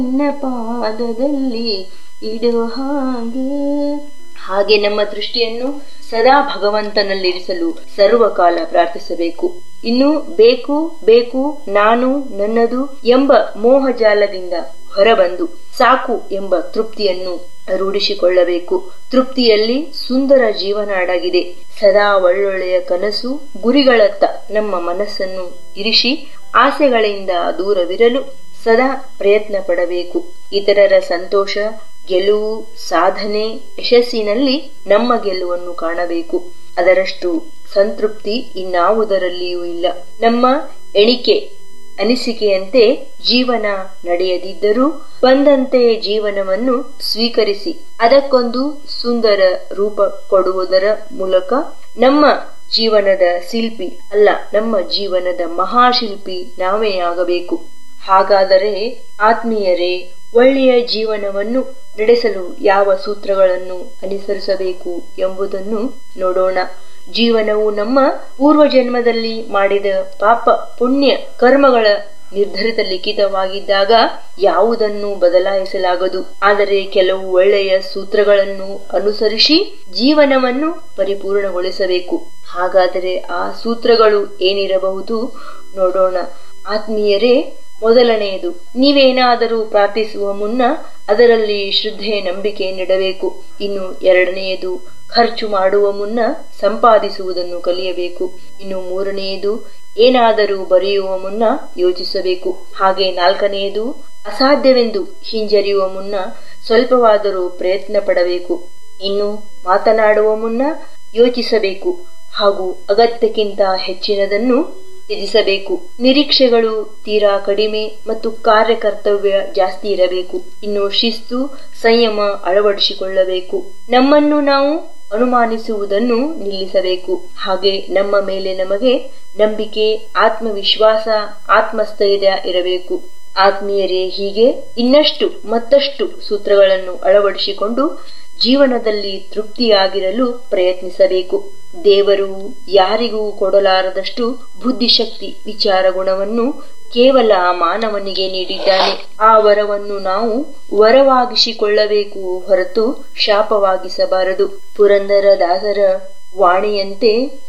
ನಿನ್ನ ಪಾದದಲ್ಲಿ ಇಡೋ ಹಾಗೆ ಹಾಗೆ ನಮ್ಮ ದೃಷ್ಟಿಯನ್ನು ಸದಾ ಭಗವಂತನಲ್ಲಿರಿಸಲು ಸರ್ವಕಾಲ ಪ್ರಾರ್ಥಿಸಬೇಕು ಇನ್ನು ಬೇಕು ಬೇಕು ನಾನು ನನ್ನದು ಎಂಬ ಮೋಹಜಾಲದಿಂದ ಹೊರಬಂದು ಸಾಕು ಎಂಬ ತೃಪ್ತಿಯನ್ನು ರೂಢಿಸಿಕೊಳ್ಳಬೇಕು ತೃಪ್ತಿಯಲ್ಲಿ ಸುಂದರ ಜೀವನ ಅಡಗಿದೆ ಸದಾ ಒಳ್ಳೊಳ್ಳೆಯ ಕನಸು ಗುರಿಗಳತ್ತ ನಮ್ಮ ಮನಸ್ಸನ್ನು ಇರಿಸಿ ಆಸೆಗಳಿಂದ ದೂರವಿರಲು ಸದಾ ಪ್ರಯತ್ನ ಪಡಬೇಕು ಇತರರ ಸಂತೋಷ ಗೆಲುವು ಸಾಧನೆ ಯಶಸ್ಸಿನಲ್ಲಿ ನಮ್ಮ ಗೆಲುವನ್ನು ಕಾಣಬೇಕು ಅದರಷ್ಟು ಸಂತೃಪ್ತಿ ಇನ್ನಾವುದರಲ್ಲಿಯೂ ಇಲ್ಲ ನಮ್ಮ ಎಣಿಕೆ ಅನಿಸಿಕೆಯಂತೆ ಜೀವನ ನಡೆಯದಿದ್ದರೂ ಬಂದಂತೆ ಜೀವನವನ್ನು ಸ್ವೀಕರಿಸಿ ಅದಕ್ಕೊಂದು ಸುಂದರ ರೂಪ ಕೊಡುವುದರ ಮೂಲಕ ನಮ್ಮ ಜೀವನದ ಶಿಲ್ಪಿ ಅಲ್ಲ ನಮ್ಮ ಜೀವನದ ಮಹಾಶಿಲ್ಪಿ ನಾವೇ ಆಗಬೇಕು ಹಾಗಾದರೆ ಆತ್ಮೀಯರೇ ಒಳ್ಳೆಯ ಜೀವನವನ್ನು ನಡೆಸಲು ಯಾವ ಸೂತ್ರಗಳನ್ನು ಅನುಸರಿಸಬೇಕು ಎಂಬುದನ್ನು ನೋಡೋಣ ಜೀವನವು ನಮ್ಮ ಪೂರ್ವ ಜನ್ಮದಲ್ಲಿ ಮಾಡಿದ ಪಾಪ ಪುಣ್ಯ ಕರ್ಮಗಳ ನಿರ್ಧರಿತ ಲಿಖಿತವಾಗಿದ್ದಾಗ ಯಾವುದನ್ನು ಬದಲಾಯಿಸಲಾಗದು ಆದರೆ ಕೆಲವು ಒಳ್ಳೆಯ ಸೂತ್ರಗಳನ್ನು ಅನುಸರಿಸಿ ಜೀವನವನ್ನು ಪರಿಪೂರ್ಣಗೊಳಿಸಬೇಕು ಹಾಗಾದರೆ ಆ ಸೂತ್ರಗಳು ಏನಿರಬಹುದು ನೋಡೋಣ ಆತ್ಮೀಯರೇ ಮೊದಲನೆಯದು ನೀವೇನಾದರೂ ಪ್ರಾರ್ಥಿಸುವ ಮುನ್ನ ಅದರಲ್ಲಿ ಶ್ರದ್ಧೆ ನಂಬಿಕೆ ನೀಡಬೇಕು ಇನ್ನು ಎರಡನೆಯದು ಖರ್ಚು ಮಾಡುವ ಮುನ್ನ ಸಂಪಾದಿಸುವುದನ್ನು ಕಲಿಯಬೇಕು ಇನ್ನು ಮೂರನೆಯದು ಏನಾದರೂ ಬರೆಯುವ ಮುನ್ನ ಯೋಚಿಸಬೇಕು ಹಾಗೆ ನಾಲ್ಕನೆಯದು ಅಸಾಧ್ಯವೆಂದು ಹಿಂಜರಿಯುವ ಮುನ್ನ ಸ್ವಲ್ಪವಾದರೂ ಪ್ರಯತ್ನ ಪಡಬೇಕು ಇನ್ನು ಮಾತನಾಡುವ ಮುನ್ನ ಯೋಚಿಸಬೇಕು ಹಾಗೂ ಅಗತ್ಯಕ್ಕಿಂತ ಹೆಚ್ಚಿನದನ್ನು ತ್ಯಜಿಸಬೇಕು ನಿರೀಕ್ಷೆಗಳು ತೀರಾ ಕಡಿಮೆ ಮತ್ತು ಕಾರ್ಯಕರ್ತವ್ಯ ಜಾಸ್ತಿ ಇರಬೇಕು ಇನ್ನು ಶಿಸ್ತು ಸಂಯಮ ಅಳವಡಿಸಿಕೊಳ್ಳಬೇಕು ನಮ್ಮನ್ನು ನಾವು ಅನುಮಾನಿಸುವುದನ್ನು ನಿಲ್ಲಿಸಬೇಕು ಹಾಗೆ ನಮ್ಮ ಮೇಲೆ ನಮಗೆ ನಂಬಿಕೆ ಆತ್ಮವಿಶ್ವಾಸ ಆತ್ಮಸ್ಥೈರ್ಯ ಇರಬೇಕು ಆತ್ಮೀಯರೇ ಹೀಗೆ ಇನ್ನಷ್ಟು ಮತ್ತಷ್ಟು ಸೂತ್ರಗಳನ್ನು ಅಳವಡಿಸಿಕೊಂಡು ಜೀವನದಲ್ಲಿ ತೃಪ್ತಿಯಾಗಿರಲು ಪ್ರಯತ್ನಿಸಬೇಕು ದೇವರು ಯಾರಿಗೂ ಕೊಡಲಾರದಷ್ಟು ಬುದ್ಧಿಶಕ್ತಿ ವಿಚಾರ ಗುಣವನ್ನು ಕೇವಲ ಮಾನವನಿಗೆ ನೀಡಿದ್ದಾನೆ ಆ ವರವನ್ನು ನಾವು ವರವಾಗಿಸಿಕೊಳ್ಳಬೇಕು ಹೊರತು ಶಾಪವಾಗಿಸಬಾರದು ಪುರಂದರ ದಾಸರ ವಾಣಿಯಂತೆ